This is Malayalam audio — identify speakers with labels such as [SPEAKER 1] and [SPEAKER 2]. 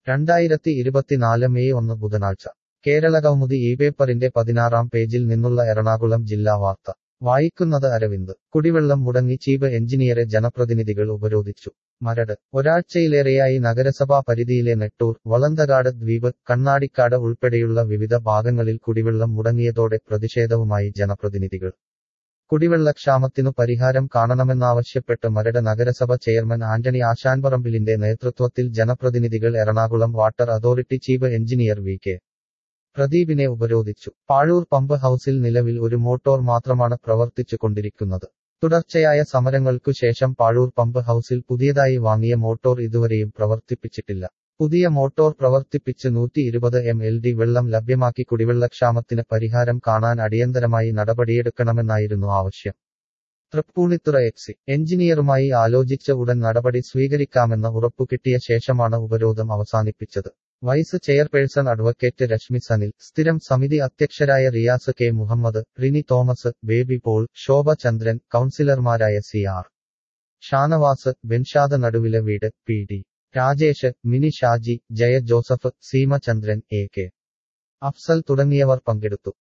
[SPEAKER 1] രണ്ടായിരത്തി ഇരുപത്തിനാല് മെയ് ഒന്ന് ബുധനാഴ്ച കേരളകൗമുദി ഈ പേപ്പറിന്റെ പതിനാറാം പേജിൽ നിന്നുള്ള എറണാകുളം ജില്ലാ വാർത്ത വായിക്കുന്നത് അരവിന്ദ് കുടിവെള്ളം മുടങ്ങി ചീഫ് എഞ്ചിനീയറെ ജനപ്രതിനിധികൾ ഉപരോധിച്ചു മരട് ഒരാഴ്ചയിലേറെയായി നഗരസഭാ പരിധിയിലെ നെട്ടൂർ വളന്തകാട് ദ്വീപ് കണ്ണാടിക്കാട് ഉൾപ്പെടെയുള്ള വിവിധ ഭാഗങ്ങളിൽ കുടിവെള്ളം മുടങ്ങിയതോടെ പ്രതിഷേധവുമായി ജനപ്രതിനിധികൾ കുടിവെള്ളക്ഷാമത്തിനു പരിഹാരം കാണണമെന്നാവശ്യപ്പെട്ട് മരട് നഗരസഭ ചെയർമാൻ ആന്റണി ആശാൻപറമ്പിലിന്റെ നേതൃത്വത്തിൽ ജനപ്രതിനിധികൾ Ernakulam water authority chief engineer V K പ്രദീപിനെ ഉപരോധിച്ചു പാഴൂർ പമ്പ് ഹൌസിൽ നിലവിൽ ഒരു മോട്ടോർ മാത്രമാണ് പ്രവർത്തിച്ചു കൊണ്ടിരിക്കുന്നത് തുടർച്ചയായ സമരങ്ങൾക്കു ശേഷം പാഴൂർ പമ്പ് ഹൌസിൽ പുതിയതായി വാങ്ങിയ മോട്ടോർ ഇതുവരെയും പ്രവർത്തിപ്പിച്ചിട്ടില്ല പുതിയ മോട്ടോർ പ്രവർത്തിപ്പിച്ച് നൂറ്റി ഇരുപത് എം എൽ ഡി വെള്ളം ലഭ്യമാക്കി കുടിവെള്ളക്ഷാമത്തിന് പരിഹാരം കാണാൻ അടിയന്തരമായി നടപടിയെടുക്കണമെന്നായിരുന്നു ആവശ്യം തൃപ്പൂണിത്തുറ എക്സി എഞ്ചിനീയറുമായി ആലോചിച്ച ഉടൻ നടപടി സ്വീകരിക്കാമെന്ന ഉറപ്പു കിട്ടിയ ശേഷമാണ് ഉപരോധം അവസാനിപ്പിച്ചത് vice chairperson advocate Reshmi Sanil സ്ഥിരം സമിതി അധ്യക്ഷരായ റിയാസ് കെ മുഹമ്മദ് റിനി തോമസ് ബേബി പോൾ ശോഭ ചന്ദ്രൻ കൌൺസിലർമാരായ സി ആർ ഷാനവാസ് ബെൻഷാദ് നടുവിലെ വീട് P D Rajesh Mini Shaji Jaya Joseph Seema Chandran A K Afsal തുടങ്ങിയവർ പങ്കെടുത്തു